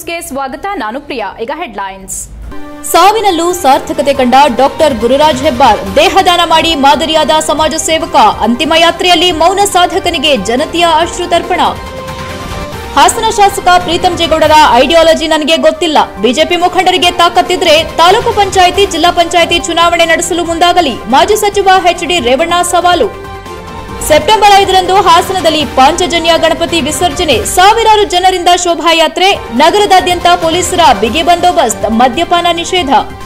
ನ್ಯೂಸ್ಗೆ ಸ್ವಾಗತ ನಾನು ಪ್ರಿಯಾ ಈಗ ಹೆಡ್ಲೈನ್ಸ್ ಸಾವಿನಲ್ಲೂ ಸಾರ್ಥಕತೆ ಕಂಡ ಡಾಕ್ಟರ್ ಗುರುರಾಜ್ ಹೆಬ್ಬಾರ್ ದೇಹದಾನ ಮಾಡಿ ಮಾದರಿಯಾದ ಸಮಾಜ ಸೇವಕ ಅಂತಿಮ ಯಾತ್ರೆಯಲ್ಲಿ ಮೌನ ಸಾಧಕನಿಗೆ ಜನತೆಯ ಅಶ್ರು ತರ್ಪಣ ಹಾಸನ ಶಾಸಕ ಪ್ರೀತಂ ಜೇಗೌಡರ ಐಡಿಯಾಲಜಿ ನನಗೆ ಗೊತ್ತಿಲ್ಲ ಬಿಜೆಪಿ ಮುಖಂಡರಿಗೆ ತಾಕತ್ತಿದ್ರೆ ತಾಲೂಕು ಪಂಚಾಯಿತಿ ಜಿಲ್ಲಾ ಪಂಚಾಯಿತಿ ಚುನಾವಣೆ ನಡೆಸಲು ಮುಂದಾಗಲಿ ಮಾಜಿ ಸಚಿವ ಎಚ್ಡಿ ರೇವಣ್ಣ ಸವಾಲು ಸೆಪ್ಟೆಂಬರ್ ಐದರಂದು ಹಾಸನದಲ್ಲಿ ಪಾಂಚಜನ್ಯ ಗಣಪತಿ ವಿಸರ್ಜನೆ ಸಾವಿರಾರು ಜನರಿಂದ ಶೋಭಾಯಾತ್ರೆ ನಗರದಾದ್ಯಂತ ಪೊಲೀಸರ ಬಿಗಿ ಬಂದೋಬಸ್ತ್ ಮದ್ಯಪಾನ ನಿಷೇಧ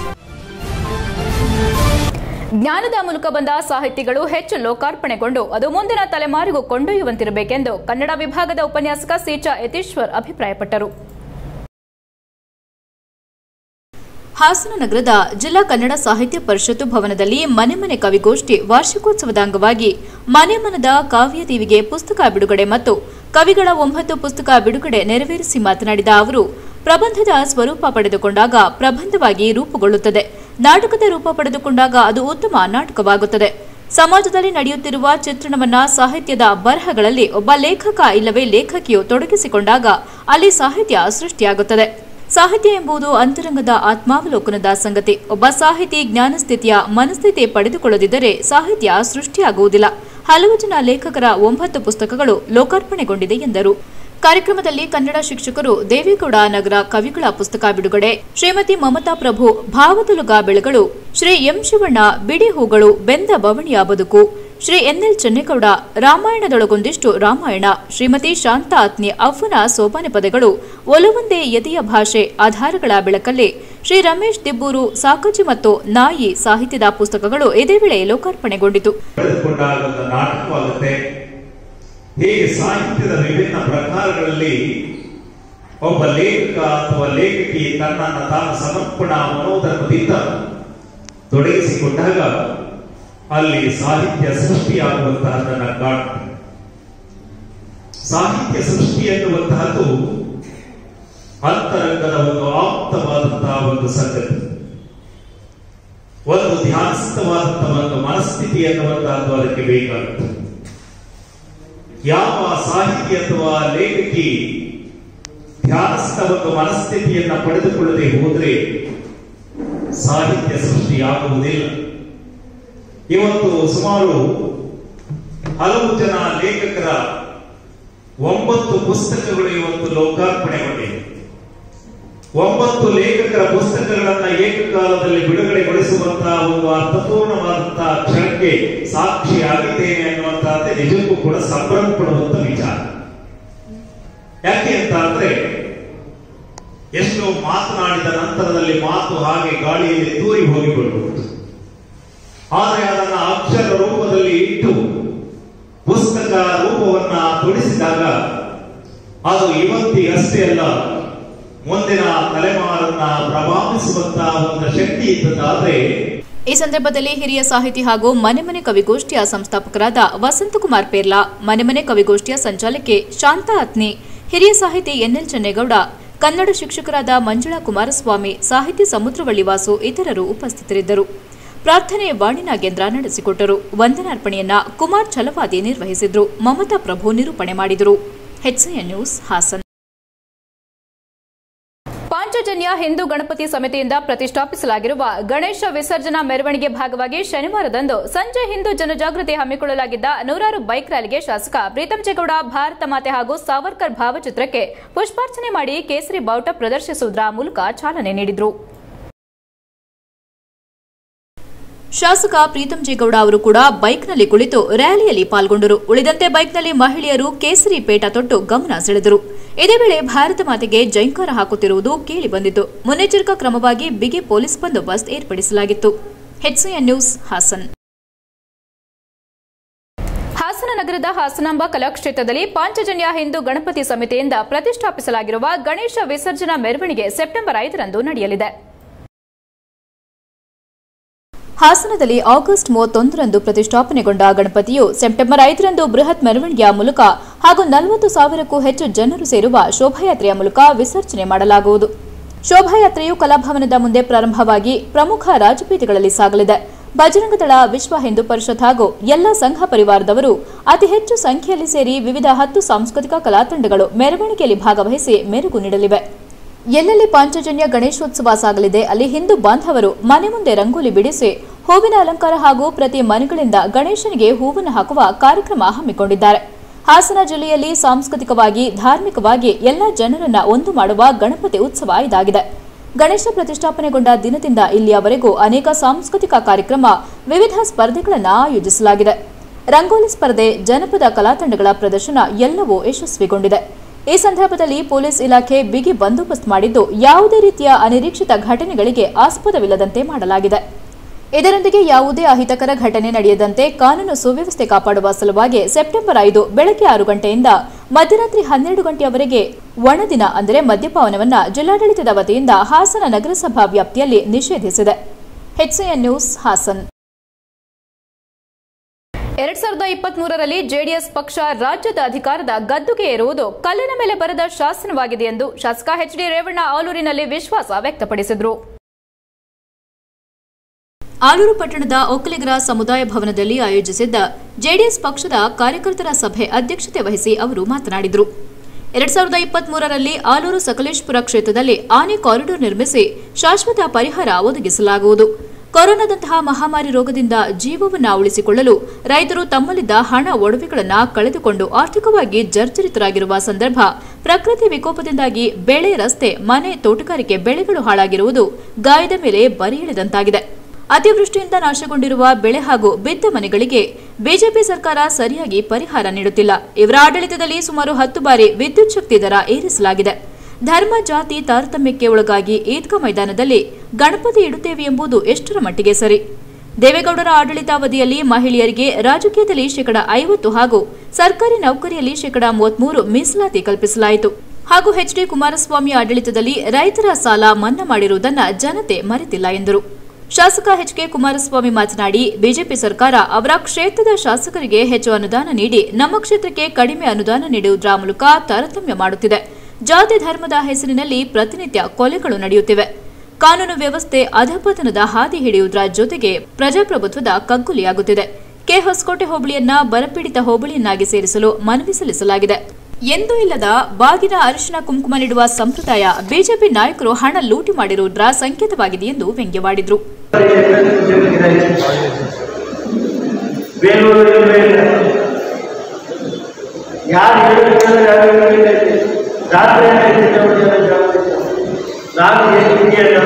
ಜ್ಞಾನದ ಮೂಲಕ ಬಂದ ಸಾಹಿತಿಗಳು ಹೆಚ್ಚು ಲೋಕಾರ್ಪಣೆಗೊಂಡು ಅದು ಮುಂದಿನ ತಲೆಮಾರಿಗೂ ಕೊಂಡೊಯ್ಯುವಂತಿರಬೇಕೆಂದು ಕನ್ನಡ ವಿಭಾಗದ ಉಪನ್ಯಾಸಕ ಸಿಚ ಯತೀಶ್ವರ್ ಅಭಿಪ್ರಾಯಪಟ್ಟರು ಹಾಸನ ನಗರದ ಜಿಲ್ಲಾ ಕನ್ನಡ ಸಾಹಿತ್ಯ ಪರಿಷತ್ತು ಭವನದಲ್ಲಿ ಮನೆ ಮನೆ ಕವಿಗೋಷ್ಠಿ ವಾರ್ಷಿಕೋತ್ಸವದ ಅಂಗವಾಗಿ ಮನೆ ಮನದ ಕಾವ್ಯದೇವಿಗೆ ಪುಸ್ತಕ ಬಿಡುಗಡೆ ಮತ್ತು ಕವಿಗಳ ಒಂಬತ್ತು ಪುಸ್ತಕ ಬಿಡುಗಡೆ ನೆರವೇರಿಸಿ ಮಾತನಾಡಿದ ಅವರು ಪ್ರಬಂಧದ ಸ್ವರೂಪ ಪಡೆದುಕೊಂಡಾಗ ಪ್ರಬಂಧವಾಗಿ ರೂಪುಗೊಳ್ಳುತ್ತದೆ ನಾಟಕದ ರೂಪ ಪಡೆದುಕೊಂಡಾಗ ಅದು ಉತ್ತಮ ನಾಟಕವಾಗುತ್ತದೆ ಸಮಾಜದಲ್ಲಿ ನಡೆಯುತ್ತಿರುವ ಚಿತ್ರಣವನ್ನ ಸಾಹಿತ್ಯದ ಬರಹಗಳಲ್ಲಿ ಒಬ್ಬ ಲೇಖಕ ಇಲ್ಲವೇ ಲೇಖಕಿಯು ತೊಡಗಿಸಿಕೊಂಡಾಗ ಅಲ್ಲಿ ಸಾಹಿತ್ಯ ಸೃಷ್ಟಿಯಾಗುತ್ತದೆ ಸಾಹಿತ್ಯ ಎಂಬುದು ಅಂತರಂಗದ ಆತ್ಮಾವಲೋಕನದ ಸಂಗತಿ ಒಬ್ಬ ಸಾಹಿತಿ ಜ್ಞಾನಸ್ಥಿತಿಯ ಮನಸ್ಥಿತಿ ಪಡೆದುಕೊಳ್ಳದಿದ್ದರೆ ಸಾಹಿತ್ಯ ಸೃಷ್ಟಿಯಾಗುವುದಿಲ್ಲ ಹಲವು ಜನ ಲೇಖಕರ ಒಂಬತ್ತು ಪುಸ್ತಕಗಳು ಲೋಕಾರ್ಪಣೆಗೊಂಡಿದೆ ಎಂದರು ಕಾರ್ಯಕ್ರಮದಲ್ಲಿ ಕನ್ನಡ ಶಿಕ್ಷಕರು ದೇವೇಗೌಡ ನಗರ ಕವಿಗಳ ಪುಸ್ತಕ ಬಿಡುಗಡೆ ಶ್ರೀಮತಿ ಮಮತಾ ಪ್ರಭು ಭಾವತುಲುಗ ಬೆಳೆಗಳು ಶ್ರೀ ಎಂ ಶಿವಣ್ಣ ಬಿಡಿ ಹೂಗಳು ಬೆಂದ ಬವಣಿಯ ಬದುಕು ಶ್ರೀ ಎನ್ಎಲ್ ಚೆನ್ನೇಗೌಡ ರಾಮಾಯಣದೊಳಗೊಂದಿಷ್ಟು ರಾಮಾಯಣ ಶ್ರೀಮತಿ ಶಾಂತ ಆತ್ನಿ ಅವ್ವನ ಸೋಪಾನೆ ಪದಗಳು ಒಲವೊಂದೇ ಎದೆಯ ಭಾಷೆ ಆಧಾರಗಳ ಬೆಳಕಲ್ಲಿ ಶ್ರೀ ರಮೇಶ್ ದಿಬ್ಬೂರು ಸಾಕಜಿ ಮತ್ತು ನಾಯಿ ಸಾಹಿತ್ಯದ ಪುಸ್ತಕಗಳು ಇದೇ ವೇಳೆ ಲೋಕಾರ್ಪಣೆಗೊಂಡಿತು ಪಡೆದುಕೊಂಡಾಗ ಒಂದು ನಾಟಕವಾಗುತ್ತೆ ಹೇಗೆ ಸಾಹಿತ್ಯದ ವಿಭಿನ್ನ ಪ್ರಕಾರಗಳಲ್ಲಿ ಒಬ್ಬ ಲೇಖಕ ಅಥವಾ ಲೇಖಕಿ ತನ್ನನ್ನು ತಾನು ಸಮರ್ಪಣ ಮನೋಧರ್ಮದಿಂದ ತೊಡಗಿಸಿಕೊಂಡಾಗ ಅಲ್ಲಿ ಸಾಹಿತ್ಯ ಸೃಷ್ಟಿಯಾಗುವಂತಹದನ್ನ ಕಾಣುತ್ತೆ ಸಾಹಿತ್ಯ ಸೃಷ್ಟಿ ಎನ್ನುವಂತಹದ್ದು ಅಂತರಂಗದ ಒಂದು ಆಪ್ತವಾದಂತಹ ಒಂದು ಸಂಗತಿ ಒಂದು ಧ್ಯಾನಸ್ಥವಾದಂತಹ ಒಂದು ಮನಸ್ಥಿತಿ ಎನ್ನುವಂತಹದ್ದು ಅದಕ್ಕೆ ಬೇಕಾಗುತ್ತೆ ಯಾವ ಸಾಹಿತಿ ಅಥವಾ ಲೇಖಕಿ ಧ್ಯಾನಸ್ಥ ಒಂದು ಮನಸ್ಥಿತಿಯನ್ನ ಪಡೆದುಕೊಳ್ಳದೆ ಹೋದ್ರೆ ಸಾಹಿತ್ಯ ಸೃಷ್ಟಿಯಾಗುವುದಿಲ್ಲ ಇವತ್ತು ಸುಮಾರು ಹಲವು ಜನ ಲೇಖಕರ ಒಂಬತ್ತು ಪುಸ್ತಕಗಳು ಇವತ್ತು ಲೋಕಾರ್ಪಣೆಗೊಂಡಿವೆ ಒಂಬತ್ತು ಲೇಖಕರ ಪುಸ್ತಕಗಳನ್ನ ಏಕಕಾಲದಲ್ಲಿ ಬಿಡುಗಡೆಗೊಳಿಸುವಂತಹ ಒಂದು ಅರ್ಥಪೂರ್ಣವಾದಂತಹ ಕ್ಷಣಕ್ಕೆ ಸಾಕ್ಷಿಯಾಗಿದ್ದೇನೆ ಅನ್ನುವಂತಹದ್ದೇ ನಿಜಕ್ಕೂ ಕೂಡ ಸಂಭ್ರಮ ಪಡುವಂತ ವಿಚಾರ ಯಾಕೆ ಅಂತ ಅಂದ್ರೆ ಎಷ್ಟೋ ಮಾತನಾಡಿದ ನಂತರದಲ್ಲಿ ಮಾತು ಹಾಗೆ ಗಾಳಿಯಲ್ಲಿ ತೂರಿ ಹೋಗಿಬಿಡುವುದು ಆದರೆ ಅದನ್ನ ಅಕ್ಷರ ರೂಪದಲ್ಲಿ ಇಟ್ಟು ಪುಸ್ತಕ ರೂಪವನ್ನ ತೊಡಿಸಿದಾಗ ಅದು ಇವತ್ತಿಗಷ್ಟೇ ಅಲ್ಲ ಮುಂದಿನ ತಲೆಮಾರನ್ನ ಪ್ರಭಾವಿಸುವಂತಹ ಒಂದು ಶಕ್ತಿ ಇದ್ದದಾದ್ರೆ ಈ ಸಂದರ್ಭದಲ್ಲಿ ಹಿರಿಯ ಸಾಹಿತಿ ಹಾಗೂ ಮನೆ ಮನೆ ಕವಿಗೋಷ್ಠಿಯ ಸಂಸ್ಥಾಪಕರಾದ ವಸಂತಕುಮಾರ್ ಪೇರ್ಲಾ ಮನೆ ಮನೆ ಕವಿಗೋಷ್ಠಿಯ ಸಂಚಾಲಕಿ ಶಾಂತಾ ಅತ್ನಿ ಹಿರಿಯ ಸಾಹಿತಿ ಎನ್ಎಲ್ ಚೆನ್ನೇಗೌಡ ಕನ್ನಡ ಶಿಕ್ಷಕರಾದ ಮಂಜುಳಾ ಕುಮಾರಸ್ವಾಮಿ ಸಾಹಿತಿ ಸಮುದ್ರವಳ್ಳಿ ವಾಸು ಇತರರು ಉಪಸ್ಥಿತರಿದ್ದರು ಪ್ರಾರ್ಥನೆ ವಾಣಿ ನಾಗೇಂದ್ರ ನಡೆಸಿಕೊಟ್ಟರು ವಂದನಾರ್ಪಣೆಯನ್ನ ಕುಮಾರ್ ಛಲವಾದಿ ನಿರ್ವಹಿಸಿದ್ರು ಮಮತಾ ಪ್ರಭು ನಿರೂಪಣೆ ಮಾಡಿದರು ಹೆಚ್ಸಿಎನ್ ನ್ಯೂಸ್ ಹಾಸನ್ ಪಾಂಚಜನ್ಯ ಹಿಂದೂ ಗಣಪತಿ ಸಮಿತಿಯಿಂದ ಪ್ರತಿಷ್ಠಾಪಿಸಲಾಗಿರುವ ಗಣೇಶ ವಿಸರ್ಜನಾ ಮೆರವಣಿಗೆ ಭಾಗವಾಗಿ ಶನಿವಾರದಂದು ಸಂಜೆ ಹಿಂದೂ ಜನಜಾಗೃತಿ ಹಮ್ಮಿಕೊಳ್ಳಲಾಗಿದ್ದ ನೂರಾರು ಬೈಕ್ ರ್ಯಾಲಿಗೆ ಶಾಸಕ ಪ್ರೀತಂ ಜೇಗೌಡ ಭಾರತ ಮಾತೆ ಹಾಗೂ ಸಾವರ್ಕರ್ ಭಾವಚಿತ್ರಕ್ಕೆ ಪುಷ್ಪಾರ್ಚನೆ ಮಾಡಿ ಕೇಸರಿ ಬಾವುಟ ಪ್ರದರ್ಶಿಸುವುದರ ಮೂಲಕ ಚಾಲನೆ ನೀಡಿದರು ಶಾಸಕ ಪ್ರೀತಂ ಜೇಗೌಡ ಅವರು ಕೂಡ ಬೈಕ್ನಲ್ಲಿ ಕುಳಿತು ರ್ಯಾಲಿಯಲ್ಲಿ ಪಾಲ್ಗೊಂಡರು ಉಳಿದಂತೆ ಬೈಕ್ನಲ್ಲಿ ಮಹಿಳೆಯರು ಕೇಸರಿ ಪೇಟ ತೊಟ್ಟು ಗಮನ ಸೆಳೆದರು ಇದೇ ವೇಳೆ ಭಾರತ ಮಾತೆಗೆ ಜೈಂಕಾರ ಹಾಕುತ್ತಿರುವುದು ಕೇಳಿ ಬಂದಿತು ಮುನ್ನೆಚ್ಚರಿಕಾ ಕ್ರಮವಾಗಿ ಬಿಗಿ ಪೊಲೀಸ್ ಬಂದೋಬಸ್ತ್ ಏರ್ಪಡಿಸಲಾಗಿತ್ತು ಹೆಚ್ಸಿಎನ್ ನ್ಯೂಸ್ ಹಾಸನ್ ಹಾಸನ ನಗರದ ಹಾಸನಾಂಬ ಕಲಾಕ್ಷೇತ್ರದಲ್ಲಿ ಪಾಂಚಜನ್ಯ ಹಿಂದೂ ಗಣಪತಿ ಸಮಿತಿಯಿಂದ ಪ್ರತಿಷ್ಠಾಪಿಸಲಾಗಿರುವ ಗಣೇಶ ವಿಸರ್ಜನಾ ಮೆರವಣಿಗೆ ಸೆಪ್ಟೆಂಬರ್ ಐದರಂದು ನಡೆಯಲಿದೆ ಹಾಸನದಲ್ಲಿ ಆಗಸ್ಟ್ ಮೂವತ್ತೊಂದರಂದು ಪ್ರತಿಷ್ಠಾಪನೆಗೊಂಡ ಗಣಪತಿಯು ಸೆಪ್ಟೆಂಬರ್ ಐದರಂದು ಬೃಹತ್ ಮೆರವಣಿಗೆಯ ಮೂಲಕ ಹಾಗೂ ನಲವತ್ತು ಸಾವಿರಕ್ಕೂ ಹೆಚ್ಚು ಜನರು ಸೇರುವ ಶೋಭಾಯಾತ್ರೆಯ ಮೂಲಕ ವಿಸರ್ಜನೆ ಮಾಡಲಾಗುವುದು ಶೋಭಾಯಾತ್ರೆಯು ಕಲಾಭವನದ ಮುಂದೆ ಪ್ರಾರಂಭವಾಗಿ ಪ್ರಮುಖ ರಾಜಬೀದಿಗಳಲ್ಲಿ ಸಾಗಲಿದೆ ಬಜರಂಗದಳ ವಿಶ್ವ ಹಿಂದೂ ಪರಿಷತ್ ಹಾಗೂ ಎಲ್ಲ ಸಂಘ ಪರಿವಾರದವರು ಅತಿ ಹೆಚ್ಚು ಸಂಖ್ಯೆಯಲ್ಲಿ ಸೇರಿ ವಿವಿಧ ಹತ್ತು ಸಾಂಸ್ಕೃತಿಕ ಕಲಾ ತಂಡಗಳು ಮೆರವಣಿಗೆಯಲ್ಲಿ ಭಾಗವಹಿಸಿ ಮೆರುಗು ನೀಡಲಿವೆ ಎಲ್ಲೆಲ್ಲಿ ಪಾಂಚಜನ್ಯ ಗಣೇಶೋತ್ಸವ ಸಾಗಲಿದೆ ಅಲ್ಲಿ ಹಿಂದೂ ಬಾಂಧವರು ಮನೆ ಮುಂದೆ ರಂಗೋಲಿ ಬಿಡಿಸಿ ಹೂವಿನ ಅಲಂಕಾರ ಹಾಗೂ ಪ್ರತಿ ಮನೆಗಳಿಂದ ಗಣೇಶನಿಗೆ ಹೂವನ್ನು ಹಾಕುವ ಕಾರ್ಯಕ್ರಮ ಹಮ್ಮಿಕೊಂಡಿದ್ದಾರೆ ಹಾಸನ ಜಿಲ್ಲೆಯಲ್ಲಿ ಸಾಂಸ್ಕೃತಿಕವಾಗಿ ಧಾರ್ಮಿಕವಾಗಿ ಎಲ್ಲ ಜನರನ್ನ ಒಂದು ಮಾಡುವ ಗಣಪತಿ ಉತ್ಸವ ಇದಾಗಿದೆ ಗಣೇಶ ಪ್ರತಿಷ್ಠಾಪನೆಗೊಂಡ ದಿನದಿಂದ ಇಲ್ಲಿಯವರೆಗೂ ಅನೇಕ ಸಾಂಸ್ಕೃತಿಕ ಕಾರ್ಯಕ್ರಮ ವಿವಿಧ ಸ್ಪರ್ಧೆಗಳನ್ನು ಆಯೋಜಿಸಲಾಗಿದೆ ರಂಗೋಲಿ ಸ್ಪರ್ಧೆ ಜನಪದ ಕಲಾತಂಡಗಳ ಪ್ರದರ್ಶನ ಎಲ್ಲವೂ ಯಶಸ್ವಿಗೊಂಡಿದೆ ಈ ಸಂದರ್ಭದಲ್ಲಿ ಪೊಲೀಸ್ ಇಲಾಖೆ ಬಿಗಿ ಬಂದೋಬಸ್ತ್ ಮಾಡಿದ್ದು ಯಾವುದೇ ರೀತಿಯ ಅನಿರೀಕ್ಷಿತ ಘಟನೆಗಳಿಗೆ ಆಸ್ಪದವಿಲ್ಲದಂತೆ ಮಾಡಲಾಗಿದೆ ಇದರೊಂದಿಗೆ ಯಾವುದೇ ಅಹಿತಕರ ಘಟನೆ ನಡೆಯದಂತೆ ಕಾನೂನು ಸುವ್ಯವಸ್ಥೆ ಕಾಪಾಡುವ ಸಲುವಾಗಿ ಸೆಪ್ಟೆಂಬರ್ ಐದು ಬೆಳಗ್ಗೆ ಆರು ಗಂಟೆಯಿಂದ ಮಧ್ಯರಾತ್ರಿ ಹನ್ನೆರಡು ಗಂಟೆಯವರೆಗೆ ಒಣದಿನ ಅಂದರೆ ಮದ್ಯಪಾನವನ್ನ ಜಿಲ್ಲಾಡಳಿತದ ವತಿಯಿಂದ ಹಾಸನ ನಗರಸಭಾ ವ್ಯಾಪ್ತಿಯಲ್ಲಿ ನಿಷೇಧಿಸಿದೆ ಹೆಚ್ಸಿಎನ್ ನ್ಯೂಸ್ ಹಾಸನ್ ಎರಡ್ ಸಾವಿರದ ಇಪ್ಪತ್ತ್ ಮೂರರಲ್ಲಿ ಜೆಡಿಎಸ್ ಪಕ್ಷ ರಾಜ್ಯದ ಅಧಿಕಾರದ ಗದ್ದುಗೆ ಏರುವುದು ಕಲ್ಲಿನ ಮೇಲೆ ಬರೆದ ಶಾಸನವಾಗಿದೆ ಎಂದು ಶಾಸಕ ಎಚ್ ಡಿ ರೇವಣ್ಣ ಆಲೂರಿನಲ್ಲಿ ವಿಶ್ವಾಸ ವ್ಯಕ್ತಪಡಿಸಿದರು ಆಲೂರು ಪಟ್ಟಣದ ಒಕ್ಕಲಿಗರ ಸಮುದಾಯ ಭವನದಲ್ಲಿ ಆಯೋಜಿಸಿದ್ದ ಜೆಡಿಎಸ್ ಪಕ್ಷದ ಕಾರ್ಯಕರ್ತರ ಸಭೆ ಅಧ್ಯಕ್ಷತೆ ವಹಿಸಿ ಅವರು ಮಾತನಾಡಿದರು ಎರಡ್ ಸಾವಿರದ ಇಪ್ಪತ್ತ್ ಮೂರರಲ್ಲಿ ಆಲೂರು ಸಕಲೇಶ್ಪುರ ಕ್ಷೇತ್ರದಲ್ಲಿ ಆನೆ ಕಾರಿಡಾರ್ ನಿರ್ಮಿಸಿ ಶಾಶ್ವತ ಪರಿಹಾರ ಒದಗಿಸಲಾಗುವುದು ಕೊರೋನಾದಂತಹ ಮಹಾಮಾರಿ ರೋಗದಿಂದ ಜೀವವನ್ನ ಉಳಿಸಿಕೊಳ್ಳಲು ರೈತರು ತಮ್ಮಲ್ಲಿದ್ದ ಹಣ ಒಡವೆಗಳನ್ನು ಕಳೆದುಕೊಂಡು ಆರ್ಥಿಕವಾಗಿ ಜರ್ಜರಿತರಾಗಿರುವ ಸಂದರ್ಭ ಪ್ರಕೃತಿ ವಿಕೋಪದಿಂದಾಗಿ ಬೆಳೆ ರಸ್ತೆ ಮನೆ ತೋಟಗಾರಿಕೆ ಬೆಳೆಗಳು ಹಾಳಾಗಿರುವುದು ಗಾಯದ ಮೇಲೆ ಬರಿ ಎಳೆದಂತಾಗಿದೆ ಅತಿವೃಷ್ಟಿಯಿಂದ ನಾಶಗೊಂಡಿರುವ ಬೆಳೆ ಹಾಗೂ ಬಿದ್ದ ಮನೆಗಳಿಗೆ ಬಿಜೆಪಿ ಸರ್ಕಾರ ಸರಿಯಾಗಿ ಪರಿಹಾರ ನೀಡುತ್ತಿಲ್ಲ ಇವರ ಆಡಳಿತದಲ್ಲಿ ಸುಮಾರು ಹತ್ತು ಬಾರಿ ವಿದ್ಯುತ್ ಶಕ್ತಿ ದರ ಏರಿಸಲಾಗಿದೆ ಧರ್ಮ ಜಾತಿ ತಾರತಮ್ಯಕ್ಕೆ ಒಳಗಾಗಿ ಈದ್ಗಾ ಮೈದಾನದಲ್ಲಿ ಗಣಪತಿ ಇಡುತ್ತೇವೆ ಎಂಬುದು ಎಷ್ಟರ ಮಟ್ಟಿಗೆ ಸರಿ ದೇವೇಗೌಡರ ಆಡಳಿತಾವಧಿಯಲ್ಲಿ ಮಹಿಳೆಯರಿಗೆ ರಾಜಕೀಯದಲ್ಲಿ ಶೇಕಡ ಐವತ್ತು ಹಾಗೂ ಸರ್ಕಾರಿ ನೌಕರಿಯಲ್ಲಿ ಶೇಕಡ ಮೂವತ್ಮೂರು ಮೀಸಲಾತಿ ಕಲ್ಪಿಸಲಾಯಿತು ಹಾಗೂ ಎಚ್ ಡಿ ಕುಮಾರಸ್ವಾಮಿ ಆಡಳಿತದಲ್ಲಿ ರೈತರ ಸಾಲ ಮನ್ನಾ ಮಾಡಿರುವುದನ್ನ ಜನತೆ ಮರೆತಿಲ್ಲ ಎಂದರು ಶಾಸಕ ಎಚ್ ಕೆ ಕುಮಾರಸ್ವಾಮಿ ಮಾತನಾಡಿ ಬಿಜೆಪಿ ಸರ್ಕಾರ ಅವರ ಕ್ಷೇತ್ರದ ಶಾಸಕರಿಗೆ ಹೆಚ್ಚು ಅನುದಾನ ನೀಡಿ ನಮ್ಮ ಕ್ಷೇತ್ರಕ್ಕೆ ಕಡಿಮೆ ಅನುದಾನ ನೀಡುವುದರ ಮೂಲಕ ತಾರತಮ್ಯ ಮಾಡುತ್ತಿದೆ ಜಾತಿ ಧರ್ಮದ ಹೆಸರಿನಲ್ಲಿ ಪ್ರತಿನಿತ್ಯ ಕೊಲೆಗಳು ನಡೆಯುತ್ತಿವೆ ಕಾನೂನು ವ್ಯವಸ್ಥೆ ಅಧಪತನದ ಹಾದಿ ಹಿಡಿಯುವುದರ ಜೊತೆಗೆ ಪ್ರಜಾಪ್ರಭುತ್ವದ ಕಗ್ಗುಲಿಯಾಗುತ್ತಿದೆ ಕೆ ಹೊಸಕೋಟೆ ಹೋಬಳಿಯನ್ನ ಬರಪೀಡಿತ ಹೋಬಳಿಯನ್ನಾಗಿ ಸೇರಿಸಲು ಮನವಿ ಸಲ್ಲಿಸಲಾಗಿದೆ ಎಂದೂ ಇಲ್ಲದ ಬಾಗಿನ ಅರಿಶಿನ ಕುಂಕುಮ ನೀಡುವ ಸಂಪ್ರದಾಯ ಬಿಜೆಪಿ ನಾಯಕರು ಹಣ ಲೂಟಿ ಮಾಡಿರುವುದರ ಸಂಕೇತವಾಗಿದೆ ಎಂದು ವ್ಯಂಗ್ಯವಾಡಿದರು ಬೇಲೂರಲ್ಲಿ ಯಾರು ಹೇಳಿದ್ರೆ ಯಾರು ಹೇಳಿಲ್ಲ ರಾತ್ರಿ ರಾತ್ರಿ ಇದೆಯಲ್ಲ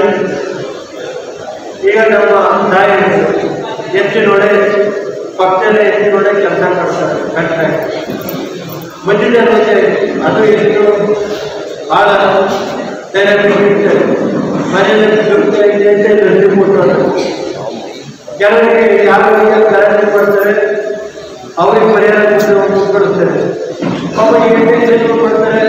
ಈಗ ನಮ್ಮ ತಾಯಿ ಹೆಚ್ಚಿನೊಳೆ ಪಕ್ಷದ ಹೆಚ್ಚಿನೊಳೆ ಕೆಲಸ ಮಾಡ್ತಾರೆ ಕಟ್ಟ ಮುಂದಿನ ಮತ್ತೆ ಅದು ಇದು ಭಾಳ ತೆರೆ ಬಿಟ್ಟಿರ್ತಾರೆ ಮನೆಯಲ್ಲಿ ದುಡ್ಡು ಇದೆ ಅಂತ ದೃಷ್ಟಿ ಕೊಟ್ಟರು ಕೆಲವರಿಗೆ ಯಾರಿಗೆ ಕರೆಂಟ್ ಕೊಡ್ತಾರೆ ಅವ್ರಿಗೆ ಪರಿಹಾರ ಕೊಟ್ಟು ಕೊಡ್ತಾರೆ ಅವರಿಗೆ ಏನು ಕೊಡ್ತಾರೆ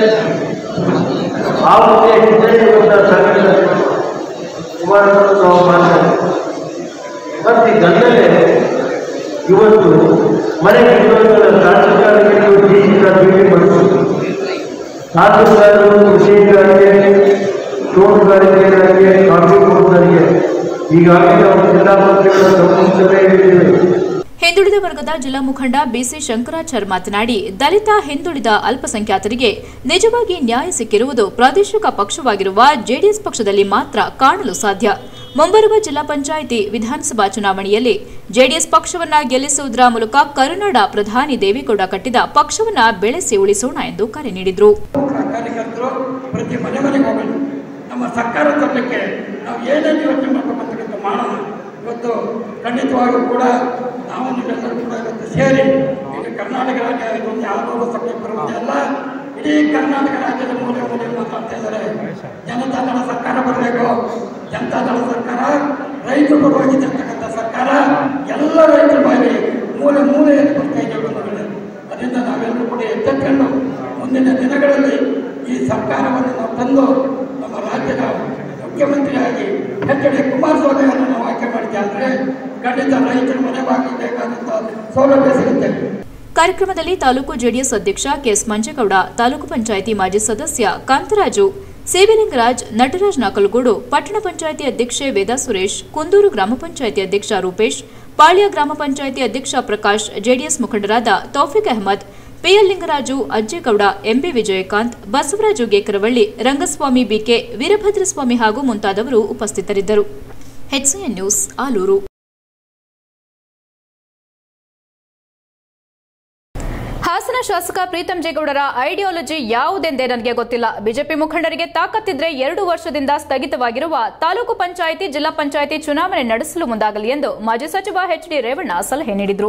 ಆ ಉದ್ದೇಶದಿಂದ ಇವತ್ತು ಸಂಘಟನೆ ಕುಮಾರಸ್ವಾಮಿ ನಾವು ಮಾಡ್ತಾರೆ ಮತ್ತು ಗಂಡಲೇ ಇವತ್ತು ಮನೆಗೆ ರಾಜಕಾರಣಿಗಳು ಜೀವಿತ ಭೇಟಿ ಮಾಡ್ತಾರೆ ತಹಸೀಲ್ದಾರರು ಕೃಷಿಗಾರಿಗೆ ತೋಟಗಾರಿಕೆಗಾರಿಗೆ ಕಾಫಿ ಕೊಡೋದರಿಗೆ ಹೀಗಾಗಿ ನಾವು ಜಿಲ್ಲಾ ಮಂತ್ರಿಗಳ ಗಮನಿಸಲೇ ಇದ್ದೇವೆ ಹಿಂದುಳಿದ ವರ್ಗದ ಜಿಲ್ಲಾ ಮುಖಂಡ ಬಿಸಿ ಶಂಕರಾಚಾರ್ ಮಾತನಾಡಿ ದಲಿತ ಹಿಂದುಳಿದ ಅಲ್ಪಸಂಖ್ಯಾತರಿಗೆ ನಿಜವಾಗಿ ನ್ಯಾಯ ಸಿಕ್ಕಿರುವುದು ಪ್ರಾದೇಶಿಕ ಪಕ್ಷವಾಗಿರುವ ಜೆಡಿಎಸ್ ಪಕ್ಷದಲ್ಲಿ ಮಾತ್ರ ಕಾಣಲು ಸಾಧ್ಯ ಮುಂಬರುವ ಜಿಲ್ಲಾ ಪಂಚಾಯಿತಿ ವಿಧಾನಸಭಾ ಚುನಾವಣೆಯಲ್ಲಿ ಜೆಡಿಎಸ್ ಪಕ್ಷವನ್ನ ಗೆಲ್ಲಿಸುವುದರ ಮೂಲಕ ಕರುನಾಡ ಪ್ರಧಾನಿ ದೇವೇಗೌಡ ಕಟ್ಟಿದ ಪಕ್ಷವನ್ನ ಬೆಳೆಸಿ ಉಳಿಸೋಣ ಎಂದು ಕರೆ ನೀಡಿದರು ಕಾರ್ಯಕರ್ತರು ಪ್ರತಿ ಮನೆ ಮನೆಗೆ ಹೋಗೋಣ ನಮ್ಮ ಸರ್ಕಾರ ತರಲಿಕ್ಕೆ ನಾವು ಏನೇನು ಯೋಚನೆ ಮಾಡಬೇಕಂತಕ್ಕಂಥ ಮಾಡೋಣ ಇವತ್ತು ಖಂಡಿತವಾಗೂ ಕೂಡ ನಾವು ನೀವೆಲ್ಲರೂ ಕೂಡ ಇವತ್ತು ಸೇರಿ ಈಗ ಕರ್ನಾಟಕ ರಾಜ್ಯ ಇದೊಂದು ಯಾವುದೋ ಸಭೆ ಬರುವುದೇ ಅಲ್ಲ ಇಡೀ ಕರ್ನಾಟಕ ರಾಜ್ಯದ ಮೂಲೆ ಮೂಲೆ ಮಾತಾಡ್ತಾ ಇದ್ದಾರೆ ಜನತಾ ದಳ ಸರ್ಕಾರ ಬರಬೇಕು ಜನತಾ ದಳ ಸರ್ಕಾರ ರೈತರು ಪರವಾಗಿದೆ ಅಂತಕ್ಕಂಥ ಸರ್ಕಾರ ಎಲ್ಲ ರೈತರ ಬಾಗಿ ಮೂಲೆ ಮೂಲೆಯಲ್ಲಿ ಬರ್ತಾ ಇದೆ ಬಂಧುಗಳೇ ಅದರಿಂದ ನಾವೆಲ್ಲರೂ ಕೂಡ ಎಚ್ಚೆತ್ಕೊಂಡು ಮುಂದಿನ ದಿನಗಳಲ್ಲಿ ಈ ಸರ್ಕಾರವನ್ನು ನಾವು ತಂದು ನಮ್ಮ ರಾಜ್ಯದ ಮುಖ್ಯಮಂತ್ರಿಯಾಗಿ ಎಚ್ ಡಿ ಕುಮಾರಸ್ವಾಮಿ ಅವರನ್ನು ನಾವು ಆಯ್ಕೆ ಮಾಡಿದ್ದೆ ಆದರೆ ಖಂಡಿತ ರೈತರ ಮನೆ ಬಾಗಿಲು ಬೇಕಾದಂಥ ಸೌಲಭ್ಯ ಸಿಗುತ್ತೆ ಕಾರ್ಯಕ್ರಮದಲ್ಲಿ ತಾಲೂಕು ಜೆಡಿಎಸ್ ಅಧ್ಯಕ್ಷ ಕೆಎಸ್ ಮಂಜೇಗೌಡ ತಾಲೂಕು ಪಂಚಾಯಿತಿ ಮಾಜಿ ಸದಸ್ಯ ಕಾಂತರಾಜು ಸೇವಿಲಿಂಗರಾಜ್ ನಟರಾಜ್ ನಾಕಲಗೂಡು ಪಟ್ಟಣ ಪಂಚಾಯಿತಿ ಅಧ್ಯಕ್ಷೆ ವೇದಾ ಸುರೇಶ್ ಕುಂದೂರು ಗ್ರಾಮ ಪಂಚಾಯಿತಿ ಅಧ್ಯಕ್ಷ ರೂಪೇಶ್ ಪಾಳ್ಯ ಗ್ರಾಮ ಪಂಚಾಯಿತಿ ಅಧ್ಯಕ್ಷ ಪ್ರಕಾಶ್ ಜೆಡಿಎಸ್ ಮುಖಂಡರಾದ ತೌಫಿಕ್ ಅಹಮದ್ ಪಿಎಲ್ ಲಿಂಗರಾಜು ಅಜ್ಜೇಗೌಡ ಎಂಬಿ ವಿಜಯಕಾಂತ್ ಬಸವರಾಜು ಗೇಕರವಳ್ಳಿ ರಂಗಸ್ವಾಮಿ ಬಿಕೆ ವೀರಭದ್ರಸ್ವಾಮಿ ಹಾಗೂ ಮುಂತಾದವರು ಉಪಸ್ಥಿತರಿದ್ದರು ಎಚ್ಸಿಎನ್ ನ್ಯೂಸ್ ಆಲೂರು ಹಾಸನ ಶಾಸಕ ಪ್ರೀತಂ ಜೇಗೌಡರ ಐಡಿಯಾಲಜಿ ಯಾವುದೆಂದೇ ನನಗೆ ಗೊತ್ತಿಲ್ಲ ಬಿಜೆಪಿ ಮುಖಂಡರಿಗೆ ತಾಕತ್ತಿದ್ರೆ ಎರಡು ವರ್ಷದಿಂದ ಸ್ಥಗಿತವಾಗಿರುವ ತಾಲೂಕು ಪಂಚಾಯಿತಿ ಜಿಲ್ಲಾ ಪಂಚಾಯಿತಿ ಚುನಾವಣೆ ನಡೆಸಲು ಮುಂದಾಗಲಿ ಎಂದು ಮಾಜಿ ಸಚಿವ ಎಚ್ ಡಿ ರೇವಣ್ಣ ಸಲಹೆ ನೀಡಿದರು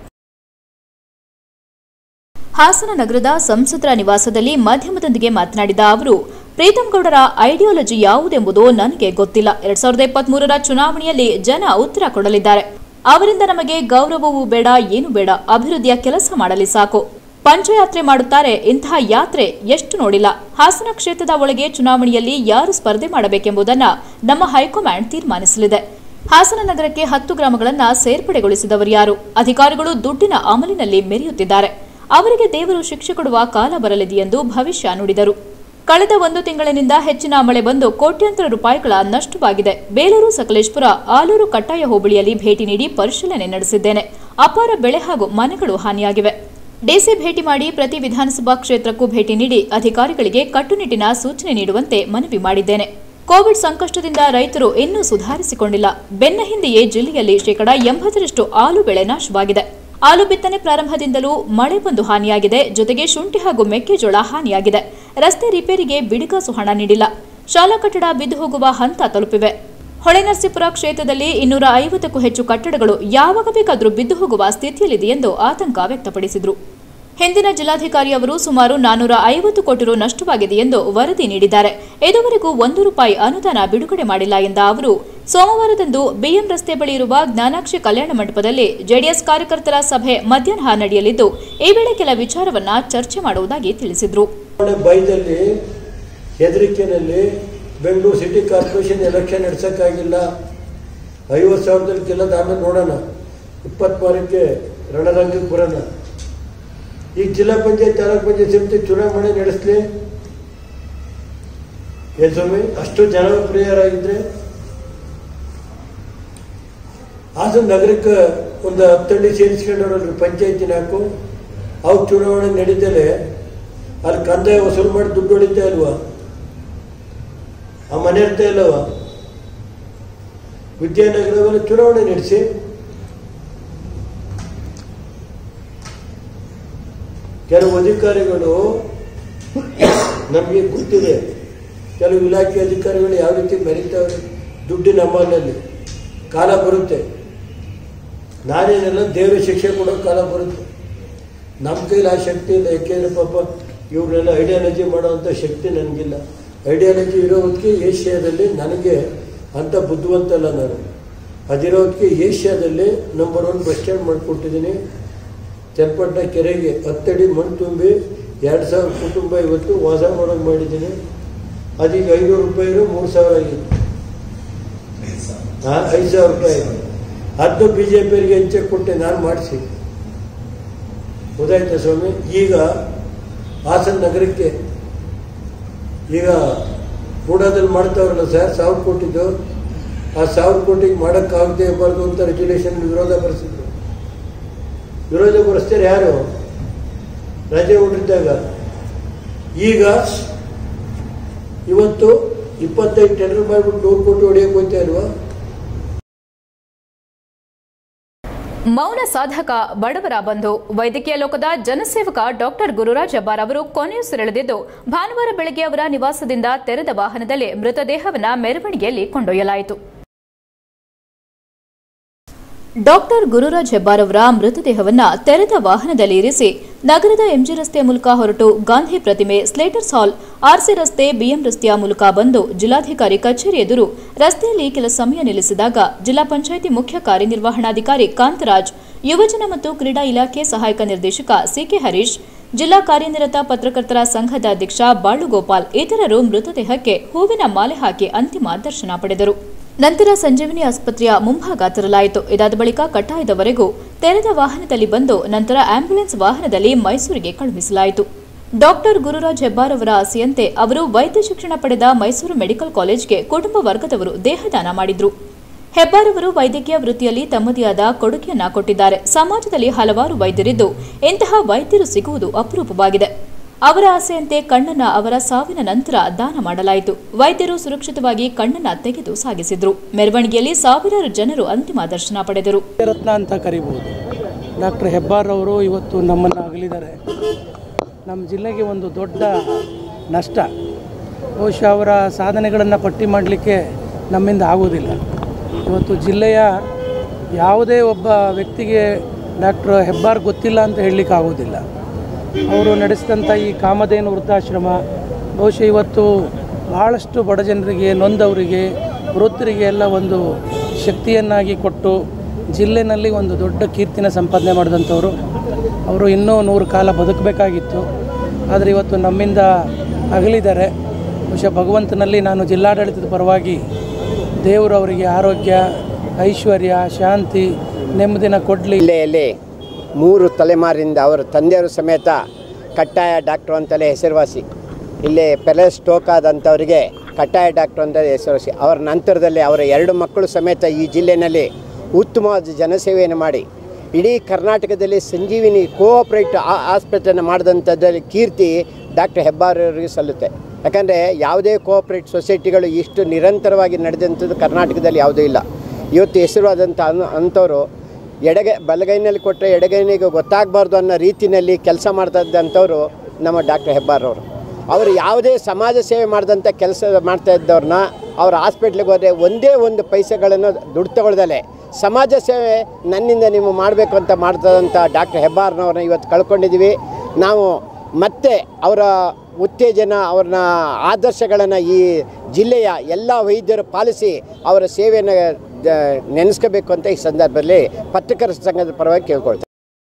ಹಾಸನ ನಗರದ ಸಂಸದರ ನಿವಾಸದಲ್ಲಿ ಮಾಧ್ಯಮದೊಂದಿಗೆ ಮಾತನಾಡಿದ ಅವರು ಪ್ರೀತಂ ಗೌಡರ ಐಡಿಯಾಲಜಿ ಯಾವುದೆಂಬುದು ನನಗೆ ಗೊತ್ತಿಲ್ಲ ಎರಡ್ ಸಾವಿರದ ಇಪ್ಪತ್ಮೂರರ ಚುನಾವಣೆಯಲ್ಲಿ ಜನ ಉತ್ತರ ಕೊಡಲಿದ್ದಾರೆ ಅವರಿಂದ ನಮಗೆ ಗೌರವವೂ ಬೇಡ ಏನು ಬೇಡ ಅಭಿವೃದ್ಧಿಯ ಕೆಲಸ ಮಾಡಲಿ ಸಾಕು ಪಂಚಯಾತ್ರೆ ಮಾಡುತ್ತಾರೆ ಇಂತಹ ಯಾತ್ರೆ ಎಷ್ಟು ನೋಡಿಲ್ಲ ಹಾಸನ ಕ್ಷೇತ್ರದ ಒಳಗೆ ಚುನಾವಣೆಯಲ್ಲಿ ಯಾರು ಸ್ಪರ್ಧೆ ಮಾಡಬೇಕೆಂಬುದನ್ನ ನಮ್ಮ ಹೈಕಮಾಂಡ್ ತೀರ್ಮಾನಿಸಲಿದೆ ಹಾಸನ ನಗರಕ್ಕೆ ಹತ್ತು ಗ್ರಾಮಗಳನ್ನ ಸೇರ್ಪಡೆಗೊಳಿಸಿದವರು ಯಾರು ಅಧಿಕಾರಿಗಳು ದುಡ್ಡಿನ ಅಮಲಿನಲ್ಲಿ ಮೆರೆಯುತ್ತಿದ್ದಾರೆ ಅವರಿಗೆ ದೇವರು ಶಿಕ್ಷೆ ಕೊಡುವ ಕಾಲ ಬರಲಿದೆ ಎಂದು ಭವಿಷ್ಯ ನುಡಿದರು ಕಳೆದ ಒಂದು ತಿಂಗಳಿನಿಂದ ಹೆಚ್ಚಿನ ಮಳೆ ಬಂದು ಕೋಟ್ಯಾಂತರ ರೂಪಾಯಿಗಳ ನಷ್ಟವಾಗಿದೆ ಬೇಲೂರು ಸಕಲೇಶ್ಪುರ ಆಲೂರು ಕಟ್ಟಾಯ ಹೋಬಳಿಯಲ್ಲಿ ಭೇಟಿ ನೀಡಿ ಪರಿಶೀಲನೆ ನಡೆಸಿದ್ದೇನೆ ಅಪಾರ ಬೆಳೆ ಹಾಗೂ ಮನೆಗಳು ಹಾನಿಯಾಗಿವೆ ಡಿಸಿ ಭೇಟಿ ಮಾಡಿ ಪ್ರತಿ ವಿಧಾನಸಭಾ ಕ್ಷೇತ್ರಕ್ಕೂ ಭೇಟಿ ನೀಡಿ ಅಧಿಕಾರಿಗಳಿಗೆ ಕಟ್ಟುನಿಟ್ಟಿನ ಸೂಚನೆ ನೀಡುವಂತೆ ಮನವಿ ಮಾಡಿದ್ದೇನೆ ಕೋವಿಡ್ ಸಂಕಷ್ಟದಿಂದ ರೈತರು ಇನ್ನೂ ಸುಧಾರಿಸಿಕೊಂಡಿಲ್ಲ ಬೆನ್ನ ಹಿಂದೆಯೇ ಜಿಲ್ಲೆಯಲ್ಲಿ ಶೇಕಡಾ ಎಂಬತ್ತರಷ್ಟು ಆಲು ಬೆಳೆ ನಾಶವಾಗಿದೆ ಆಲು ಬಿತ್ತನೆ ಪ್ರಾರಂಭದಿಂದಲೂ ಮಳೆ ಬಂದು ಹಾನಿಯಾಗಿದೆ ಜೊತೆಗೆ ಶುಂಠಿ ಹಾಗೂ ಮೆಕ್ಕೆಜೋಳ ಹಾನಿಯಾಗಿದೆ ರಸ್ತೆ ರಿಪೇರಿಗೆ ಬಿಡಿಗಾಸು ಹಣ ನೀಡಿಲ್ಲ ಶಾಲಾ ಕಟ್ಟಡ ಬಿದ್ದು ಹೋಗುವ ಹಂತ ತಲುಪಿವೆ ಹೊಳೆನರಸೀಪುರ ಕ್ಷೇತ್ರದಲ್ಲಿ ಇನ್ನೂರ ಐವತ್ತಕ್ಕೂ ಹೆಚ್ಚು ಕಟ್ಟಡಗಳು ಯಾವಾಗ ಬೇಕಾದರೂ ಬಿದ್ದು ಹೋಗುವ ಸ್ಥಿತಿಯಲ್ಲಿದೆ ಎಂದು ಆತಂಕ ವ್ಯಕ್ತಪಡಿಸಿದರು ಹಿಂದಿನ ಜಿಲ್ಲಾಧಿಕಾರಿ ಅವರು ಸುಮಾರು ನಾನೂರ ಐವತ್ತು ಕೋಟಿ ರು ನಷ್ಟವಾಗಿದೆ ಎಂದು ವರದಿ ನೀಡಿದ್ದಾರೆ ಇದುವರೆಗೂ ಒಂದು ರೂಪಾಯಿ ಅನುದಾನ ಬಿಡುಗಡೆ ಮಾಡಿಲ್ಲ ಎಂದ ಅವರು ಸೋಮವಾರದಂದು ಬಿಎಂ ರಸ್ತೆ ಬಳಿ ಇರುವ ಜ್ಞಾನಾಕ್ಷಿ ಕಲ್ಯಾಣ ಮಂಟಪದಲ್ಲಿ ಜೆಡಿಎಸ್ ಕಾರ್ಯಕರ್ತರ ಸಭೆ ಮಧ್ಯಾಹ್ನ ನಡೆಯಲಿದ್ದು ಈ ವೇಳೆ ಕೆಲ ವಿಚಾರವನ್ನ ಚರ್ಚೆ ಮಾಡುವುದಾಗಿ ತಿಳಿಸಿದರು ಚುನಾವಣೆ ಭಯದಲ್ಲಿ ಹೆದರಿಕೆನಲ್ಲಿ ಬೆಂಗಳೂರು ಸಿಟಿ ಕಾರ್ಪೊರೇಷನ್ ಎಲೆಕ್ಷನ್ ನಡೆಸೋಕ್ಕಾಗಿಲ್ಲ ಐವತ್ತು ಸಾವಿರದಲ್ಲಿ ಗೆಲ್ಲೋದು ಆಮೇಲೆ ನೋಡೋಣ ಇಪ್ಪತ್ತ್ಮೂರಕ್ಕೆ ರಣರಂಗಕ್ಕೆ ಬರೋಣ ಈಗ ಜಿಲ್ಲಾ ಪಂಚಾಯತ್ ತಾಲೂಕ್ ಪಂಚಾಯತ್ ಸಮಿತಿ ಚುನಾವಣೆ ನಡೆಸಲಿ ಏನ್ ಸ್ವಾಮಿ ಅಷ್ಟು ಜನಪ್ರಿಯರಾಗಿದ್ರೆ ಹಾಸನ ನಗರಕ್ಕೆ ಒಂದು ಹತ್ತಳ್ಳಿ ಸೇರಿಸ್ಕೊಂಡವ್ರಲ್ರಿ ಪಂಚಾಯತಿ ನಾಲ್ಕು ಅವು ಚುನಾವಣೆ ನಡೀತಲೆ ಅಲ್ಲಿ ಕಂದಾಯ ವಸೂಲು ಮಾಡಿ ದುಡ್ಡು ಹೊಡಿತಾ ಇಲ್ವಾ ಆ ಮನೆ ಇರ್ತಾ ಇಲ್ಲವ ವಿದ್ಯಾನಗರದಲ್ಲಿ ಚುನಾವಣೆ ನಡೆಸಿ ಕೆಲವು ಅಧಿಕಾರಿಗಳು ನಮಗೆ ಗೊತ್ತಿದೆ ಕೆಲವು ಇಲಾಖೆ ಅಧಿಕಾರಿಗಳು ಯಾವ ರೀತಿ ಮೆರೀತಾವೆ ದುಡ್ಡಿನ ಅಮಲಿನಲ್ಲಿ ಕಾಲ ಬರುತ್ತೆ ನಾನೇನೆಲ್ಲ ದೇವರ ಶಿಕ್ಷೆ ಕೊಡೋ ಕಾಲ ಬರುತ್ತೆ ನಮ್ಮ ಕೈಲಿ ಆ ಶಕ್ತಿ ಇಲ್ಲ ಯಾಕೆಂದ್ರೆ ಪಾಪ ಇವ್ರನ್ನೆಲ್ಲ ಐಡಿಯಾಲಜಿ ಮಾಡೋವಂಥ ಶಕ್ತಿ ನನಗಿಲ್ಲ ಐಡಿಯಾಲಜಿ ಇರೋದಕ್ಕೆ ಏಷ್ಯಾದಲ್ಲಿ ನನಗೆ ಅಂಥ ಬುದ್ಧಿವಂತ ಅಲ್ಲ ನಾನು ಅದಿರೋದಕ್ಕೆ ಏಷ್ಯಾದಲ್ಲಿ ನಂಬರ್ ಒನ್ ಬಸ್ ಸ್ಟ್ಯಾಂಡ್ ಮಾಡಿಕೊಟ್ಟಿದ್ದೀನಿ ಚನ್ನಪಟ್ಟಣ ಕೆರೆಗೆ ಹತ್ತಡಿ ಮಣ್ಣು ತುಂಬಿ ಎರಡು ಸಾವಿರ ಕುಟುಂಬ ಇವತ್ತು ವಾಸ ಮಾಡೋಕೆ ಮಾಡಿದ್ದೀನಿ ಅದೀಗ ಐನೂರು ರೂಪಾಯಿರು ಮೂರು ಸಾವಿರ ಆಗಿದೆ ಹಾಂ ಐದು ಸಾವಿರ ರೂಪಾಯಿ ಅದನ್ನು ಬಿ ಜೆ ಪಿಯವರಿಗೆ ಹಂಚೆ ಕೊಟ್ಟೆ ನಾನು ಮಾಡಿಸಿ ಗೊತ್ತಾಯ್ತಾ ಸ್ವಾಮಿ ಈಗ ಹಾಸನ ನಗರಕ್ಕೆ ಈಗ ಕೂಡದಲ್ಲಿ ಮಾಡ್ತಾವ್ರಲ್ಲ ಸರ್ ಸಾವಿರ ಕೋಟಿದ್ದು ಆ ಸಾವಿರ ಕೋಟಿಗೆ ಮಾಡೋಕ್ಕಾಗದೇ ಇರಬಾರ್ದು ಅಂತ ರೆಗ್ಯುಲೇಷನ್ ವಿರೋಧ ಬರೆಸಿದ್ರು ವಿರೋಧ ಬರೆಸ್ತಾರೆ ಯಾರು ರಜೆ ಹೊರಟಿದ್ದಾಗ ಈಗ ಇವತ್ತು ಇಪ್ಪತ್ತೈದು ಟೆಂಡರ್ ಮಾಡಿಬಿಟ್ಟು ನೂರು ಕೋಟಿ ಹೊಡೆಯಕ್ಕೆ ಹೋಗ್ತಾ ಇಲ್ವಾ ಮೌನ ಸಾಧಕ ಬಡವರ ಬಂಧು ವೈದ್ಯಕೀಯ ಲೋಕದ ಜನಸೇವಕ ಡಾಕ್ಟರ್ ಗುರುರಾಜ್ ಹೆಬ್ಬಾರ್ ಅವರು ಕೊನೆಯುಸಿರೆಳೆದಿದ್ದು ಭಾನುವಾರ ಬೆಳಗ್ಗೆ ಅವರ ನಿವಾಸದಿಂದ ತೆರೆದ ವಾಹನದಲ್ಲಿ ಮೃತದೇಹವನ್ನ ಮೆರವಣಿಗೆಯಲ್ಲಿ ಕೊಂಡೊಯ್ಯಲಾಯಿತು ಡಾಕ್ಟರ್ ಗುರುರಾಜ್ ಹೆಬ್ಬಾರ್ ಅವರ ಮೃತದೇಹವನ್ನ ತೆರೆದ ವಾಹನದಲ್ಲಿ ಇರಿಸಿ ನಗರದ ಎಂಜಿ ರಸ್ತೆಯ ಮೂಲಕ ಹೊರಟು ಗಾಂಧಿ ಪ್ರತಿಮೆ ಸ್ಲೇಟರ್ಸ್ ಹಾಲ್ ಆರ್ಸಿ ರಸ್ತೆ ಬಿಎಂ ರಸ್ತೆಯ ಮೂಲಕ ಬಂದು ಜಿಲ್ಲಾಧಿಕಾರಿ ಕಚೇರಿ ಎದುರು ರಸ್ತೆಯಲ್ಲಿ ಕೆಲ ಸಮಯ ನಿಲ್ಲಿಸಿದಾಗ ಜಿಲ್ಲಾ ಪಂಚಾಯಿತಿ ಮುಖ್ಯ ಕಾರ್ಯನಿರ್ವಹಣಾಧಿಕಾರಿ ಕಾಂತರಾಜ್ ಯುವಜನ ಮತ್ತು ಕ್ರೀಡಾ ಇಲಾಖೆ ಸಹಾಯಕ ನಿರ್ದೇಶಕ ಸಿಕೆ ಹರೀಶ್ ಜಿಲ್ಲಾ ಕಾರ್ಯನಿರತ ಪತ್ರಕರ್ತರ ಸಂಘದ ಅಧ್ಯಕ್ಷ ಬಾಳುಗೋಪಾಲ್ ಇತರರು ಮೃತದೇಹಕ್ಕೆ ಹೂವಿನ ಮಾಲೆ ಹಾಕಿ ಅಂತಿಮ ದರ್ಶನ ಪಡೆದರು ನಂತರ ಸಂಜೀವಿನಿ ಆಸ್ಪತ್ರೆಯ ಮುಂಭಾಗ ತರಲಾಯಿತು ಇದಾದ ಬಳಿಕ ಕಟ್ಟಾಯದವರೆಗೂ ತೆರೆದ ವಾಹನದಲ್ಲಿ ಬಂದು ನಂತರ ಆಂಬ್ಯುಲೆನ್ಸ್ ವಾಹನದಲ್ಲಿ ಮೈಸೂರಿಗೆ ಕಳುಹಿಸಲಾಯಿತು ಡಾಕ್ಟರ್ ಗುರುರಾಜ್ ಹೆಬ್ಬಾರ್ ಅವರ ಆಸೆಯಂತೆ ಅವರು ವೈದ್ಯ ಶಿಕ್ಷಣ ಪಡೆದ ಮೈಸೂರು ಮೆಡಿಕಲ್ ಕಾಲೇಜ್ಗೆ ಕುಟುಂಬ ವರ್ಗದವರು ದೇಹದಾನ ಮಾಡಿದ್ರು ಹೆಬ್ಬಾರವರು ವೈದ್ಯಕೀಯ ವೃತ್ತಿಯಲ್ಲಿ ತಮ್ಮದೇ ಆದ ಕೊಡುಗೆಯನ್ನ ಕೊಟ್ಟಿದ್ದಾರೆ ಸಮಾಜದಲ್ಲಿ ಹಲವಾರು ವೈದ್ಯರಿದ್ದು ಇಂತಹ ವೈದ್ಯರು ಸಿಗುವುದು ಅಪರೂಪವಾಗಿದೆ ಅವರ ಆಸೆಯಂತೆ ಕಣ್ಣನ್ನ ಅವರ ಸಾವಿನ ನಂತರ ದಾನ ಮಾಡಲಾಯಿತು ವೈದ್ಯರು ಸುರಕ್ಷಿತವಾಗಿ ಕಣ್ಣನ್ನ ತೆಗೆದು ಸಾಗಿಸಿದ್ರು ಮೆರವಣಿಗೆಯಲ್ಲಿ ಸಾವಿರಾರು ಜನರು ಅಂತಿಮ ದರ್ಶನ ಪಡೆದರು ರತ್ನ ಅಂತ ಕರಿಬೋದು ಡಾಕ್ಟರ್ ಹೆಬ್ಬಾರ್ ಅವರು ಇವತ್ತು ನಮ್ಮನ್ನು ಅಗಲಿದ್ದಾರೆ ನಮ್ಮ ಜಿಲ್ಲೆಗೆ ಒಂದು ದೊಡ್ಡ ನಷ್ಟ ಬಹುಶಃ ಅವರ ಸಾಧನೆಗಳನ್ನು ಪಟ್ಟಿ ಮಾಡಲಿಕ್ಕೆ ನಮ್ಮಿಂದ ಆಗೋದಿಲ್ಲ ಇವತ್ತು ಜಿಲ್ಲೆಯ ಯಾವುದೇ ಒಬ್ಬ ವ್ಯಕ್ತಿಗೆ ಡಾಕ್ಟರ್ ಹೆಬ್ಬಾರ್ ಗೊತ್ತಿಲ್ಲ ಅಂತ ಹೇಳಲಿಕ್ಕೆ ಆಗೋದಿಲ್ಲ ಅವರು ನಡೆಸಿದಂಥ ಈ ಕಾಮಧೇನು ವೃದ್ಧಾಶ್ರಮ ಬಹುಶಃ ಇವತ್ತು ಬಹಳಷ್ಟು ಬಡ ಜನರಿಗೆ ನೊಂದವರಿಗೆ ವೃತ್ತರಿಗೆ ಎಲ್ಲ ಒಂದು ಶಕ್ತಿಯನ್ನಾಗಿ ಕೊಟ್ಟು ಜಿಲ್ಲೆನಲ್ಲಿ ಒಂದು ದೊಡ್ಡ ಕೀರ್ತಿನ ಸಂಪಾದನೆ ಮಾಡಿದಂಥವರು ಅವರು ಇನ್ನೂ ನೂರು ಕಾಲ ಬದುಕಬೇಕಾಗಿತ್ತು ಆದರೆ ಇವತ್ತು ನಮ್ಮಿಂದ ಅಗಲಿದ್ದಾರೆ ಬಹುಶಃ ಭಗವಂತನಲ್ಲಿ ನಾನು ಜಿಲ್ಲಾಡಳಿತದ ಪರವಾಗಿ ದೇವರು ಅವರಿಗೆ ಆರೋಗ್ಯ ಐಶ್ವರ್ಯ ಶಾಂತಿ ನೆಮ್ಮದಿನ ಕೊಡಲಿ ಜಿಲ್ಲೆಯಲ್ಲಿ ಮೂರು ತಲೆಮಾರಿಂದ ಅವರ ತಂದೆಯವರು ಸಮೇತ ಕಟ್ಟಾಯ ಡಾಕ್ಟ್ರು ಅಂತಲೇ ಹೆಸರುವಾಸಿ ಇಲ್ಲಿ ಪೆಲೆಸ್ ಸ್ಟೋಕ್ ಆದಂಥವರಿಗೆ ಕಟ್ಟಾಯ ಡಾಕ್ಟ್ರು ಅಂತಲೇ ಹೆಸರುವಾಸಿ ಅವರ ನಂತರದಲ್ಲಿ ಅವರ ಎರಡು ಮಕ್ಕಳು ಸಮೇತ ಈ ಜಿಲ್ಲೆಯಲ್ಲಿ ಉತ್ತಮವಾದ ಜನಸೇವೆಯನ್ನು ಮಾಡಿ ಇಡೀ ಕರ್ನಾಟಕದಲ್ಲಿ ಸಂಜೀವಿನಿ ಕೋಆಪ್ರೇಟಿವ್ ಆಸ್ಪತ್ರೆಯನ್ನು ಮಾಡಿದಂಥದ್ದಲ್ಲಿ ಕೀರ್ತಿ ಡಾಕ್ಟರ್ ಹೆಬ್ಬಾರವರಿಗೆ ಸಲ್ಲುತ್ತೆ ಯಾಕಂದರೆ ಯಾವುದೇ ಕೋಆಪ್ರೇಟ್ ಸೊಸೈಟಿಗಳು ಇಷ್ಟು ನಿರಂತರವಾಗಿ ನಡೆದಂಥದ್ದು ಕರ್ನಾಟಕದಲ್ಲಿ ಯಾವುದೂ ಇಲ್ಲ ಇವತ್ತು ಹೆಸರುವಾದಂಥ ಅನ್ ಅಂಥವರು ಎಡಗೈ ಬಲಗೈನಲ್ಲಿ ಕೊಟ್ಟರೆ ಎಡಗೈನಿಗೆ ಗೊತ್ತಾಗಬಾರ್ದು ಅನ್ನೋ ರೀತಿಯಲ್ಲಿ ಕೆಲಸ ಮಾಡ್ತಾ ಇದ್ದಂಥವ್ರು ನಮ್ಮ ಡಾಕ್ಟರ್ ಹೆಬ್ಬಾರವರು ಅವರು ಯಾವುದೇ ಸಮಾಜ ಸೇವೆ ಮಾಡಿದಂಥ ಕೆಲಸ ಮಾಡ್ತಾ ಇದ್ದವ್ರನ್ನ ಅವ್ರ ಹಾಸ್ಪಿಟ್ಲಿಗೆ ಹೋದರೆ ಒಂದೇ ಒಂದು ಪೈಸೆಗಳನ್ನು ದುಡ್ಡು ತಗೊಳ್ದಲೆ ಸಮಾಜ ಸೇವೆ ನನ್ನಿಂದ ನೀವು ಮಾಡಬೇಕು ಅಂತ ಮಾಡ್ತದಂಥ ಡಾಕ್ಟರ್ ಹೆಬ್ಬಾರ್ನವ್ರನ್ನ ಇವತ್ತು ಕಳ್ಕೊಂಡಿದ್ದೀವಿ ನಾವು ಮತ್ತೆ ಅವರ ಉತ್ತೇಜನ ಅವ್ರನ್ನ ಆದರ್ಶಗಳನ್ನು ಈ ಜಿಲ್ಲೆಯ ಎಲ್ಲ ವೈದ್ಯರು ಪಾಲಿಸಿ ಅವರ ಸೇವೆಯನ್ನು ದ- ನೆನೆಸ್ಕೋಬೇಕು ಅಂತ ಈ ಸಂದರ್ಭದಲ್ಲಿ ಪತ್ರಕರ್ತರ ಸಂಘದ ಪರವಾಗಿ ಕೇಳ್ಕೊಳ್ತೀನಿ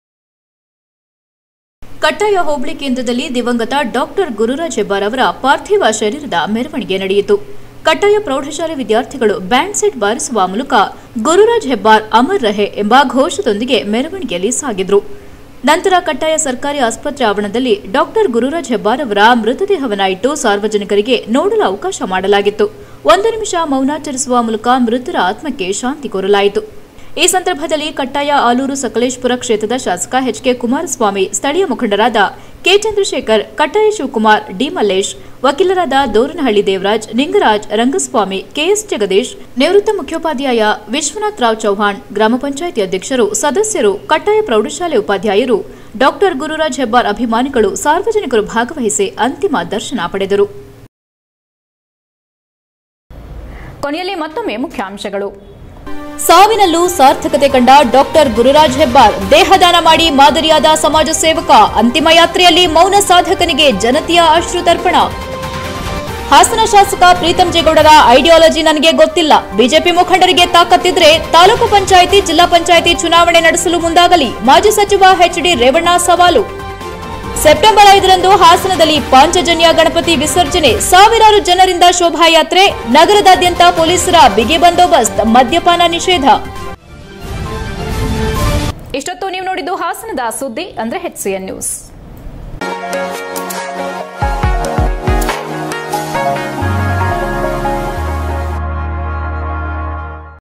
ಕಟ್ಟಾಯ ಹೋಬಳಿ ಕೇಂದ್ರದಲ್ಲಿ ದಿವಂಗತ ಡಾಕ್ಟರ್ ಗುರುರಾಜ್ ಹೆಬ್ಬಾರ್ ಅವರ ಪಾರ್ಥಿವ ಶರೀರದ ಮೆರವಣಿಗೆ ನಡೆಯಿತು ಕಟ್ಟಾಯ ಪ್ರೌಢಶಾಲೆ ವಿದ್ಯಾರ್ಥಿಗಳು ಬ್ಯಾಂಡ್ ಸೆಟ್ ಬಾರಿಸುವ ಮೂಲಕ ಗುರುರಾಜ್ ಹೆಬ್ಬಾರ್ ಅಮರ್ ರಹೆ ಎಂಬ ಘೋಷದೊಂದಿಗೆ ಮೆರವಣಿಗೆಯಲ್ಲಿ ಸಾಗಿದ್ರು ನಂತರ ಕಟ್ಟಾಯ ಸರ್ಕಾರಿ ಆಸ್ಪತ್ರೆ ಆವರಣದಲ್ಲಿ ಡಾಕ್ಟರ್ ಗುರುರಾಜ್ ಹೆಬ್ಬಾರ್ ಅವರ ಮೃತದೇಹವನ್ನ ಇಟ್ಟು ಸಾರ್ವಜನಿಕರಿಗೆ ನೋಡಲು ಅವಕಾಶ ಮಾಡಲಾಗಿತ್ತು ಒಂದು ನಿಮಿಷ ಮೌನಾಚರಿಸುವ ಮೂಲಕ ಮೃತರ ಆತ್ಮಕ್ಕೆ ಶಾಂತಿ ಕೋರಲಾಯಿತು ಈ ಸಂದರ್ಭದಲ್ಲಿ ಕಟ್ಟಾಯ ಆಲೂರು ಸಕಲೇಶ್ಪುರ ಕ್ಷೇತ್ರದ ಶಾಸಕ ಎಚ್ ಕೆ ಕುಮಾರಸ್ವಾಮಿ ಸ್ಥಳೀಯ ಮುಖಂಡರಾದ ಕೆ ಚಂದ್ರಶೇಖರ್ ಕಟ್ಟಾಯ ಶಿವಕುಮಾರ್ ಡಿ ಮಲ್ಲೇಶ್ ವಕೀಲರಾದ ದೋರನಹಳ್ಳಿ ದೇವರಾಜ್ ನಿಂಗರಾಜ್ ರಂಗಸ್ವಾಮಿ ಕೆಎಸ್ ಜಗದೀಶ್ ನಿವೃತ್ತ ಮುಖ್ಯೋಪಾಧ್ಯಾಯ ವಿಶ್ವನಾಥ್ ರಾವ್ ಚೌಹಾಣ್ ಗ್ರಾಮ ಪಂಚಾಯಿತಿ ಅಧ್ಯಕ್ಷರು ಸದಸ್ಯರು ಕಟ್ಟಾಯ ಪ್ರೌಢಶಾಲೆ ಉಪಾಧ್ಯಾಯರು ಡಾಕ್ಟರ್ ಗುರುರಾಜ್ ಹೆಬ್ಬಾರ್ ಅಭಿಮಾನಿಗಳು ಸಾರ್ವಜನಿಕರು ಭಾಗವಹಿಸಿ ಅಂತಿಮ ದರ್ಶನ ಪಡೆದರು ಕೊನೆಯಲ್ಲಿ ಮತ್ತೊಮ್ಮೆ ಮುಖ್ಯಾಂಶಗಳು ಸಾವಿನಲ್ಲೂ ಸಾರ್ಥಕತೆ ಕಂಡ ಡಾಕ್ಟರ್ ಗುರುರಾಜ್ ಹೆಬ್ಬಾರ್ ದೇಹದಾನ ಮಾಡಿ ಮಾದರಿಯಾದ ಸಮಾಜ ಸೇವಕ ಅಂತಿಮ ಯಾತ್ರೆಯಲ್ಲಿ ಮೌನ ಸಾಧಕನಿಗೆ ಜನತೆಯ ಅಶ್ರುತರ್ಪಣ ಹಾಸನ ಶಾಸಕ ಪ್ರೀತಂ ಜೇಗೌಡರ ಐಡಿಯಾಲಜಿ ನನಗೆ ಗೊತ್ತಿಲ್ಲ ಬಿಜೆಪಿ ಮುಖಂಡರಿಗೆ ತಾಕತ್ತಿದ್ರೆ ತಾಲೂಕು ಪಂಚಾಯಿತಿ ಜಿಲ್ಲಾ ಪಂಚಾಯಿತಿ ಚುನಾವಣೆ ನಡೆಸಲು ಮುಂದಾಗಲಿ ಮಾಜಿ ಸಚಿವ ಎಚ್ಡಿ ರೇವಣ್ಣ ಸವಾಲು ಸೆಪ್ಟೆಂಬರ್ ಐದರಂದು ಹಾಸನದಲ್ಲಿ ಪಾಂಚಜನ್ಯ ಗಣಪತಿ ವಿಸರ್ಜನೆ ಸಾವಿರಾರು ಜನರಿಂದ ಶೋಭಾಯಾತ್ರೆ ನಗರದಾದ್ಯಂತ ಪೊಲೀಸರ ಬಿಗಿ ಬಂದೋಬಸ್ತ್ ಮದ್ಯಪಾನ ನಿಷೇಧ ಇಷ್ಟೊತ್ತು ನೀವು ನೋಡಿದ್ದು ಹಾಸನದ ಸುದ್ದಿ ಅಂದ್ರೆ ಎಚ್ಸಿಎನ್ ನ್ಯೂಸ್